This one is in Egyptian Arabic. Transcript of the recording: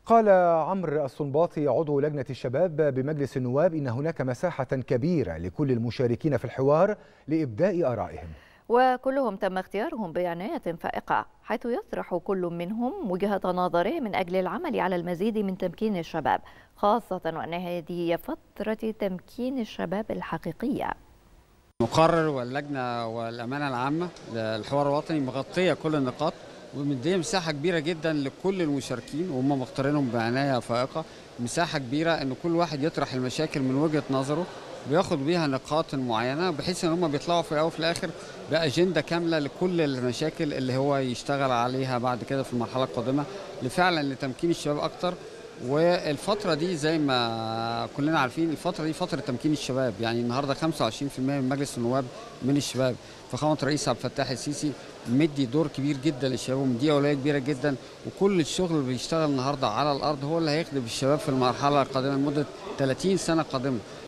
قال عمرو الصنباطي عضو لجنة الشباب بمجلس النواب إن هناك مساحة كبيرة لكل المشاركين في الحوار لإبداء آرائهم وكلهم تم اختيارهم بعناية فائقة حيث يطرح كل منهم وجهة نظره من أجل العمل على المزيد من تمكين الشباب خاصة وأن هذه هي فترة تمكين الشباب الحقيقية المقرر واللجنة والأمانة العامة للحوار الوطني مغطية كل النقاط ومديه مساحة كبيرة جدا لكل المشاركين وهم مختارينهم بعناية فائقة مساحة كبيرة ان كل واحد يطرح المشاكل من وجهة نظره بياخد بيها نقاط معينة بحيث ان هم بيطلعوا في الاول وفي الاخر بأجندة كاملة لكل المشاكل اللي هو يشتغل عليها بعد كده في المرحلة القادمة لفعلا لتمكين الشباب اكتر والفترة دي زي ما كلنا عارفين الفترة دي فترة تمكين الشباب يعني النهارده 25% من مجلس النواب من الشباب فخامة الرئيس عبد الفتاح السيسي مدي دور كبير جدا للشباب ومديه أولوية كبيرة جدا وكل الشغل اللي بيشتغل النهارده على الأرض هو اللي هيخدم الشباب في المرحلة القادمة لمدة 30 سنة قادمة